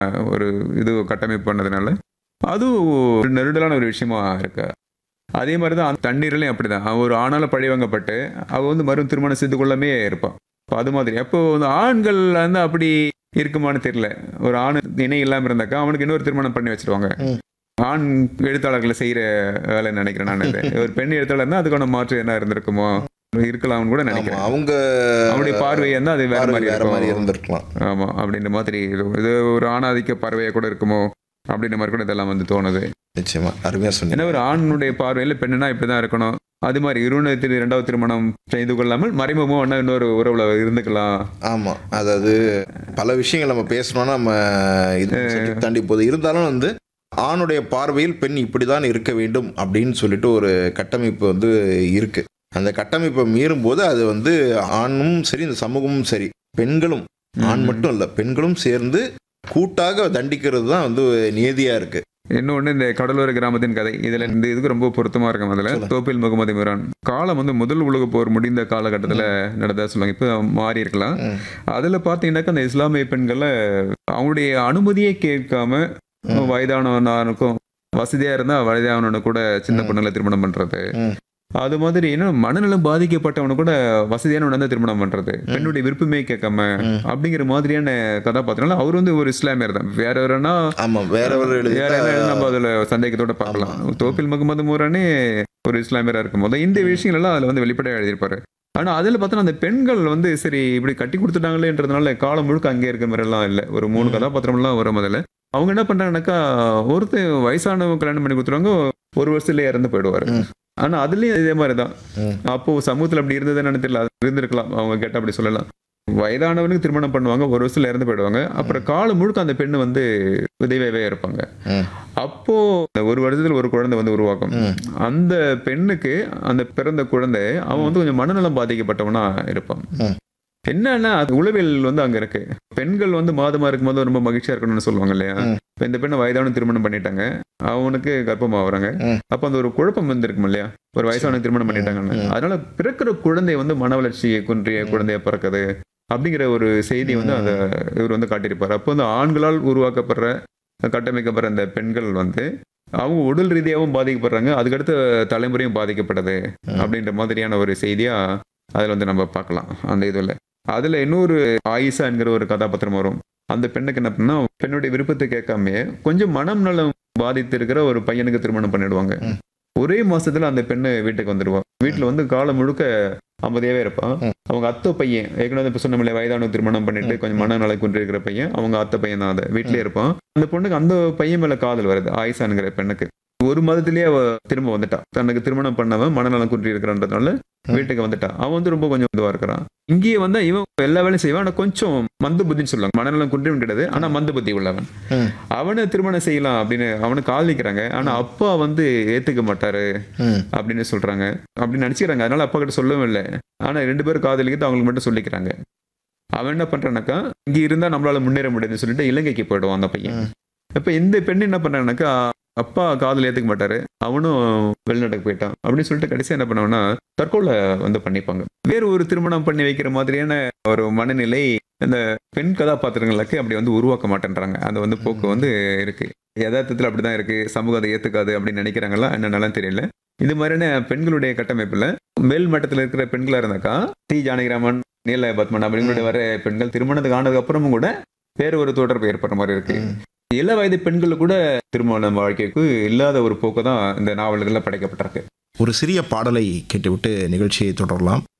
ஒரு இது கட்டமைப்பு பண்ணதுனால அதுவும் ஒரு நெருடலான ஒரு விஷயமா இருக்கு அதே மாதிரி தான் தண்ணீர்லையும் அப்படிதான் அவ ஒரு ஆணால பழிவாங்கப்பட்டு அவ வந்து மறு திருமணம் செய்து கொள்ளாமே இருப்பான் இப்போ அது மாதிரி அப்போ வந்து ஆண்கள் வந்து அப்படி இருக்குமான்னு தெரியல ஒரு ஆண் இணை இல்லாம இருந்தாக்கா அவனுக்கு இன்னொரு திருமணம் பண்ணி வச்சிருவாங்க ம். ஆண் எழுத்தாளர்களை செய்யற வேலை நினைக்கிறேன் நான் இது. ஒரு பெண் எழுத்தாளர் இருந்தா அதுக்கான மாற்று என்ன இருந்திருக்குமோ இருக்கலாம்னு கூட ஆமா, நினைக்கிறேன் அவங்க அவனுடைய பார்வை இருந்தா அது வேற பார்வை மாதிரி வேற மாதிரி இருக்கும் இருந்திருக்கலாம் ஆமா அப்படின்ற மாதிரி இது- இது ஒரு ஆணாதிக்க பார்வையா கூட இருக்குமோ அப்படின்ற மாதிரி கூட இதெல்லாம் வந்து தோணுது நிச்சயமா அருமையா சொன்னீங்க ஏன்னா ஒரு ஆணுடைய பார்வையில் பெண்ணுனா இப்படிதான் இருக்கணும் அது மாதிரி இருவனு திரு இரண்டாவது திருமணம் செய்து கொள்ளாமல் மறைமுகமா ஒண்ணா இன்னொரு உறவுல இருந்துக்கலாம் ஆமா அதாவது பல விஷயங்கள் நம்ம பேசணும்னா நம்ம இது சொல்லி தாண்டி போகுது இருந்தாலும் வந்து ஆணுடைய பார்வையில் பெண் இப்படிதான் இருக்க வேண்டும் அப்படின்னு சொல்லிட்டு ஒரு கட்டமைப்பு வந்து இருக்கு அந்த கட்டமைப்பை மீறும் போது அது வந்து ஆணும் சரி இந்த சமூகமும் சரி பெண்களும் ஆண் மட்டும் இல்ல பெண்களும் சேர்ந்து கூட்டாக தண்டிக்கிறது தான் வந்து நியதியா இருக்கு இன்னொன்னு இந்த கடலோர கிராமத்தின் கதை இதுல இந்த இதுக்கு ரொம்ப பொருத்தமா இருக்கும் அதுல சொல்லுங்க. தோப்பில் முகமது மிரான் காலம் வந்து முதல் உலக போர் முடிந்த காலகட்டத்துல நடந்ததா சொல்லுவாங்க இப்ப மாறி இருக்கலாம் ம். அதுல பாத்தீங்கன்னாக்கா அந்த இஸ்லாமிய பெண்களை அவங்களுடைய அனுமதியே கேட்காம ம். வயதானவனுக்கும் வசதியா இருந்தா வயதானவனு கூட சின்ன ம். பொண்ணுங்களை திருமணம் பண்றது ம். அது மாதிரி இன்னும் மனநலம் பாதிக்கப்பட்டவனு கூட வசதியானவன் தான் திருமணம் பண்றது பெண்ணுடைய விருப்பமே கேட்காம ம். அப்படிங்கிற மாதிரியான கதாபாத்திரம் அவர் வந்து ஒரு இஸ்லாமியர் தான் வேற வேறனா ஆமா வேற ஒரு எழுதி வேற என்ன நம்ம அதுல சந்தேகத்தோட பார்க்கலாம் தோப்பில் முகமது மூரானே ஒரு இஸ்லாமியரா இருக்கும் போது இந்த விஷயங்கள் எல்லாம் அதுல வந்து வெளிப்படையா எழுதியிருப்பாரு ஆனா அதுல பார்த்தா அந்த பெண்கள் வந்து சரி இப்படி கட்டி கொடுத்துட்டாங்களேன்றதுனால காலம் முழுக்க அங்கே இருக்கிற மாதிரி எல்லாம் இல்ல ஒரு மூணு கதாபாத்திரம் எல்லாம் வரும் அதுல அவங்க என்ன பண்றாங்கன்னாக்கா ஒருத்தர் வயசானவங்க கல்யாணம் பண்ணி கொடுத்துருவாங்க ஒரு வருஷத்துல இறந்து போயிடுவாரு ம். ஆனா அதுலயும் இதே மாதிரிதான் ம். அப்போ சமூகத்துல அப்படி இருந்ததுன்னு தெரியல அது இருந்திருக்கலாம் அவங்க கேட்ட அப்படி சொல்லலாம் வயதானவனுக்கு திருமணம் பண்ணுவாங்க ஒரு வருஷத்துல இறந்து போயிடுவாங்க அப்புறம் காலம் முழுக்க அந்த பெண்ணு வந்து விதவையாவே இருப்பாங்க ம். அப்போ இந்த ஒரு வருடத்துல ஒரு குழந்தை வந்து உருவாக்கும் ம். அந்த பெண்ணுக்கு அந்த பிறந்த குழந்தை அவன் வந்து கொஞ்சம் மனநலம் பாதிக்கப்பட்டவனா இருப்பான் ம். என்னன்னா அது உளவியல் வந்து அங்க இருக்கு பெண்கள் வந்து மாதமா இருக்கும்போது ரொம்ப மகிழ்ச்சியா இருக்கணும்னு சொல்லுவாங்க இல்லையா ம். இப்ப இந்த பெண்ணை வயதான திருமணம் பண்ணிட்டாங்க அவனுக்கு கர்ப்பமாகறாங்க ம். அப்ப அந்த ஒரு குழப்பம் வந்திருக்கும் இல்லையா ஒரு வயசான திருமணம் பண்ணிட்டாங்கன்னு ம். அதனால பிறக்கிற குழந்தை வந்து மன வளர்ச்சியை குன்றிய குழந்தைய பிறக்குது அப்படிங்கிற ஒரு செய்தி வந்து அந்த இவர் வந்து காட்டியிருப்பார் அப்போ வந்து ஆண்களால் உருவாக்கப்படுற கட்டமைக்கப்படுற அந்த பெண்கள் வந்து அவங்க உடல் ரீதியாகவும் பாதிக்கப்படுறாங்க அதுக்கடுத்த தலைமுறையும் பாதிக்கப்படுது ம். அப்படின்ற மாதிரியான ஒரு செய்தியா அதுல வந்து நம்ம பார்க்கலாம் அந்த இதுல அதுல இன்னொரு ஆயிஷா என்கிற ஒரு கதாபாத்திரம் வரும் அந்த பெண்ணுக்கு என்ன பண்ணா பெண்ணுடைய விருப்பத்தை கேட்காம கொஞ்சம் மனம் நலம் பாதித்து இருக்கிற ஒரு பையனுக்கு திருமணம் பண்ணிடுவாங்க ம். ஒரே மாசத்துல அந்த பெண்ணு வீட்டுக்கு வந்துடுவா வீட்டுல வந்து காலம் முழுக்க அமைதியாவே இருப்பான் ம். அவங்க அத்தை பையன் ஏற்கனவே இப்ப சொன்னோம்ல வயதான திருமணம் பண்ணிட்டு கொஞ்சம் மனநல குன்றி இருக்கிற பையன் அவங்க அத்தை பையன் தான் அதை வீட்லயே இருப்பான் அந்த பொண்ணுக்கு அந்த பையன் மேல காதல் வருது ஆயிஷாங்கிற பெண்ணுக்கு ஒரு மாதத்திலேயே அவ திரும்ப வந்துட்டா தனக்கு திருமணம் பண்ணவன் மனநலம் குன்றி இருக்கிறன்றதுனால ம். வீட்டுக்கு வந்துட்டா அவன் வந்து ரொம்ப கொஞ்சம் இதுவா இருக்கிறான் இங்கேயே வந்தா இவன் எல்லா வேலையும் செய்வான் ஆனா கொஞ்சம் மந்த புத்தின்னு சொல்லுவாங்க மனநலம் குன்றியும் கிடையாது ஆனா மந்த புத்தி உள்ளவன் ம். அவனை திருமணம் செய்யலாம் அப்படின்னு அவனை காதலிக்கிறாங்க ஆனா அப்பா வந்து ஏத்துக்க மாட்டாரு ம். அப்படின்னு சொல்றாங்க அப்படின்னு நினைச்சுக்கிறாங்க அதனால அப்பா கிட்ட சொல்லவும் இல்லை ஆனா ரெண்டு பேரும் காதலிக்கிறது அவங்களுக்கு மட்டும் சொல்லிக்கிறாங்க அவன் என்ன பண்றானாக்கா இங்க இருந்தா நம்மளால முன்னேற முடியாதுன்னு சொல்லிட்டு இலங்கைக்கு போயிடுவான் அந்த பையன் ம். இப்ப இந்த பெண் என்ன பண்றானாக்கா அப்பா காதல் ஏத்துக்க மாட்டாரு அவனும் வெளிநாட்டுக்கு போயிட்டான் அப்படின்னு சொல்லிட்டு கடைசியா என்ன பண்ணவனா தற்கொலை வந்து பண்ணிப்பாங்க வேறு ஒரு திருமணம் பண்ணி வைக்கிற மாதிரியான ஒரு மனநிலை இந்த பெண் கதாபாத்திரங்களுக்கு அப்படி வந்து உருவாக்க மாட்டேன்றாங்க அது வந்து போக்கு வந்து இருக்கு யதார்த்தத்தில் அப்படிதான் இருக்கு சமூகம் அதை ஏத்துக்காது அப்படின்னு நினைக்கிறாங்களா என்னென்னலாம் தெரியல இது மாதிரியான பெண்களுடைய கட்டமைப்புல மேல் மட்டத்தில் இருக்கிற பெண்களா இருந்தாக்கா டி ஜானகிராமன் நீல பத்மன் அப்படிங்களுடைய வர பெண்கள் திருமணத்துக்கு ஆனதுக்கு அப்புறமும் கூட வேற ஒரு தொடர்பு ஏற்படுற மாதிரி இருக்கு ம். இள வயது பெண்கள் கூட திருமண வாழ்க்கைக்கு இல்லாத ஒரு போக்கு தான் இந்த நாவல்கள்ல படைக்கப்பட்டிருக்கு ஒரு சிறிய பாடலை கேட்டுவிட்டு நிகழ்ச்சியை தொடரலாம்